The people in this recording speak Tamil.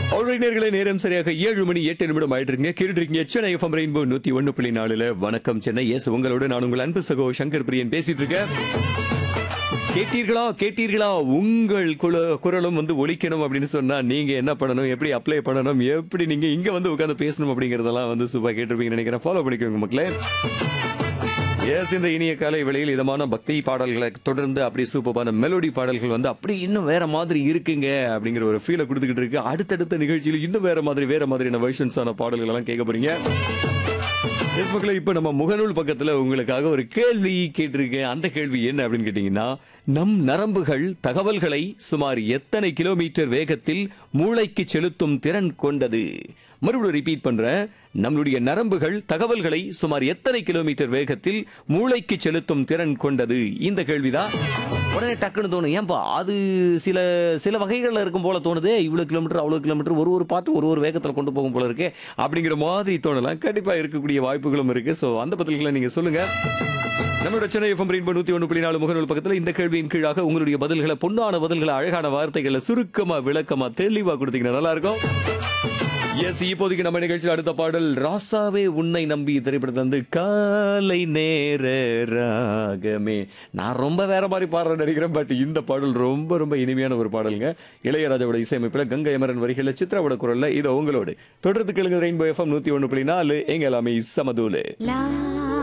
நேர்களே நேரம் சரியாக ஏழு மணி எட்டு நிமிடம் ஆயிட்டு இருக்குங்க கேட்டுட்டு இருக்கீங்க சென்னை எஃப்எம் ரெயின்போ நூத்தி ஒண்ணு புள்ளி நாலுல வணக்கம் சென்னை எஸ் உங்களோட நான் உங்கள் அன்பு சகோ சங்கர் பிரியன் பேசிட்டு இருக்கேன் கேட்டீர்களா கேட்டீர்களா உங்கள் குல- குரலும் வந்து ஒலிக்கணும் அப்படின்னு சொன்னா நீங்க என்ன பண்ணணும் எப்படி அப்ளை பண்ணணும் எப்படி நீங்க இங்க வந்து உட்கார்ந்து பேசணும் அப்படிங்கறதெல்லாம் வந்து சூப்பர் கேட்டிருப்பீங்கன்னு நினைக்கிறேன் ஃபாலோ பண்ணிக்கோங்க மக்களே எஸ் இந்த இனிய காலை வேளையில் இதமான பக்தி பாடல்களை தொடர்ந்து அப்படி சூப்பரான மெலோடி பாடல்கள் வந்து அப்படி இன்னும் வேற மாதிரி இருக்குங்க அப்படிங்கிற ஒரு ஃபீலை கொடுத்துக்கிட்டு இருக்கு அடுத்தடுத்த நிகழ்ச்சியில் இன்னும் வேற மாதிரி வேற மாதிரியான வெர்ஷன்ஸான பாடல்கள் எல்லாம் கேட்க போறீங்க எஸ் மக்களே இப்போ நம்ம முகநூல் பக்கத்துல உங்களுக்காக ஒரு கேள்வி கேட்டிருக்கேன் அந்த கேள்வி என்ன அப்படின்னு கேட்டீங்கன்னா நம் நரம்புகள் தகவல்களை சுமார் எத்தனை கிலோமீட்டர் வேகத்தில் மூளைக்கு செலுத்தும் திறன் கொண்டது மறுபடியும் ரிப்பீட் பண்றேன் நம்மளுடைய நரம்புகள் தகவல்களை சுமார் எத்தனை கிலோமீட்டர் வேகத்தில் மூளைக்கு செலுத்தும் திறன் கொண்டது இந்த கேள்விதான் உடனே டக்குன்னு தோணும் ஏன்பா அது சில சில வகைகள்ல இருக்கும் போல தோணுது இவ்வளவு கிலோமீட்டர் அவ்வளவு கிலோமீட்டர் ஒரு ஒரு பாட்டு ஒரு ஒரு வேகத்துல கொண்டு போகும் போல இருக்கே அப்படிங்கிற மாதிரி தோணலாம் கண்டிப்பா இருக்கக்கூடிய வாய்ப்புகளும் இருக்கு சோ அந்த பதில்களை நீங்க சொல்லுங்க நம்மளோட சென்னை எஃப்எம் ரெயின்போ நூத்தி ஒன்று புள்ளி நாலு முகநூல் பக்கத்துல இந்த கேள்வியின் கீழாக உங்களுடைய பதில்களை பொன்னான பதில்களை அழகான வார்த்தைகளை சுருக்கமா விளக்கமா தெளிவா கொடுத்தீங்கன்னா நல்லா இருக்கும் எஸ் இப்போதைக்கு நம்ம நிகழ்ச்சியில் அடுத்த பாடல் ராசாவே உன்னை நம்பி திரைப்படத்துல இருந்து காலை நேர ராகமே நான் ரொம்ப வேற மாதிரி பாடுறேன் நினைக்கிறேன் பட் இந்த பாடல் ரொம்ப ரொம்ப இனிமையான ஒரு பாடலுங்க இளையராஜாவோட இசையமைப்புல கங்கை அமரன் வரிகளில் சித்ராவோட குரல்ல இது உங்களோடு தொடர்ந்து கேளுங்க ரெயின்போ எஃப்எம் நூத்தி ஒன்று புள்ளி நாலு எங்க எல்லாமே சமதூலு லா